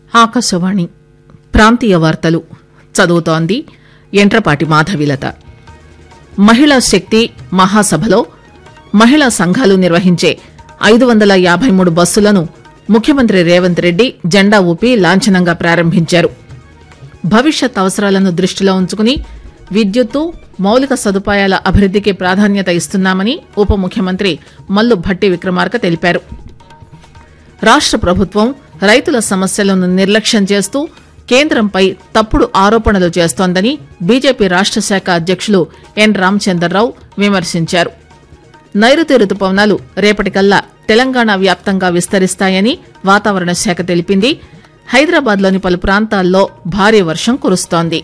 ఆకాశవాణి ప్రాంతీయ వార్తలు చదువుతోంది ఎంట్రపాటి మాధవిలత మహిళా శక్తి మహాసభలో మహిళా సంఘాలు నిర్వహించే ఐదు వందల యాభై మూడు బస్సులను ముఖ్యమంత్రి రేవంత్ రెడ్డి జెండా ఊపి లాంఛనంగా ప్రారంభించారు భవిష్యత్ అవసరాలను దృష్టిలో ఉంచుకుని విద్యుత్తు మౌలిక సదుపాయాల అభివృద్దికి ప్రాధాన్యత ఇస్తున్నామని ఉప ముఖ్యమంత్రి మల్లు భట్టి విక్రమార్క తెలిపారు రాష్ట ప్రభుత్వం రైతుల సమస్యలను నిర్లక్ష్యం చేస్తూ కేంద్రంపై తప్పుడు ఆరోపణలు చేస్తోందని బీజేపీ రాష్ట శాఖ అధ్యక్షులు ఎన్ రామచందర్రావు విమర్శించారు నైరుతి రుతుపవనాలు రేపటికల్లా తెలంగాణ వ్యాప్తంగా విస్తరిస్తాయని వాతావరణ శాఖ తెలిపింది హైదరాబాద్లోని పలు ప్రాంతాల్లో భారీ వర్షం కురుస్తోంది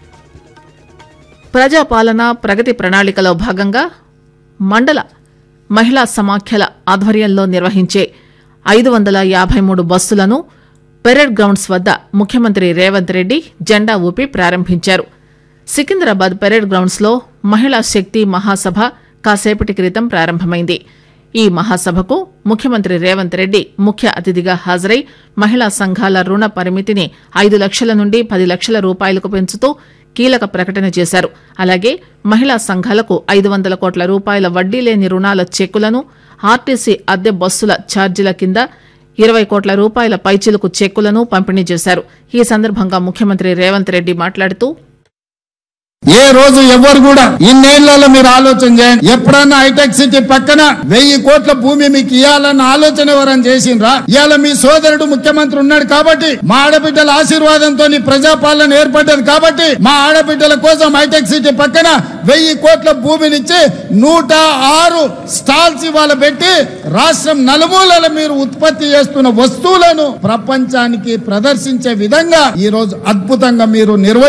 ప్రజాపాలన ప్రగతి ప్రణాళికలో భాగంగా మండల మహిళా సమాఖ్యల ఆధ్వర్యంలో నిర్వహించే ఐదు వందల యాభై మూడు బస్సులను పెరేడ్ గ్రౌండ్స్ వద్ద ముఖ్యమంత్రి రేవంత్ రెడ్డి జెండా ఊపి ప్రారంభించారు సికింద్రాబాద్ పెరేడ్ గ్రౌండ్స్ లో మహిళా శక్తి మహాసభ కాసేపటి క్రితం ప్రారంభమైంది ఈ మహాసభకు ముఖ్యమంత్రి రేవంత్ రెడ్డి ముఖ్య అతిథిగా హాజరై మహిళా సంఘాల రుణ పరిమితిని ఐదు లక్షల నుండి పది లక్షల రూపాయలకు పెంచుతూ కీలక ప్రకటన చేశారు అలాగే మహిళా సంఘాలకు ఐదు వందల కోట్ల రూపాయల వడ్డీ లేని రుణాల చెక్కులను ఆర్టీసీ అద్దె బస్సుల ఛార్జీల కింద ఇరవై కోట్ల రూపాయల పైచిలుకు చెక్కులను పంపిణీ చేశారు ఈ సందర్భంగా ముఖ్యమంత్రి రేవంత్ రెడ్డి మాట్లాడుతూ ఏ రోజు ఎవరు కూడా ఇన్నేళ్లలో మీరు ఆలోచన చేయండి ఎప్పుడన్నా హైటెక్ సిటీ పక్కన వెయ్యి కోట్ల భూమి మీకు ఇవ్వాలన్న ఆలోచన ఎవరైనా చేసిండ్రా ఇవాళ మీ సోదరుడు ముఖ్యమంత్రి ఉన్నాడు కాబట్టి మా ఆడబిడ్డల ఆశీర్వాదంతో ప్రజాపాలన ఏర్పడ్డది కాబట్టి మా ఆడబిడ్డల కోసం హైటెక్ సిటీ పక్కన వెయ్యి కోట్ల భూమినిచ్చి నూట ఆరు స్టాల్స్ ఇవాళ పెట్టి రాష్ట్రం నలుమూలల మీరు ఉత్పత్తి చేస్తున్న వస్తువులను ప్రపంచానికి ప్రదర్శించే విధంగా ఈ రోజు అద్భుతంగా మీరు నిర్వ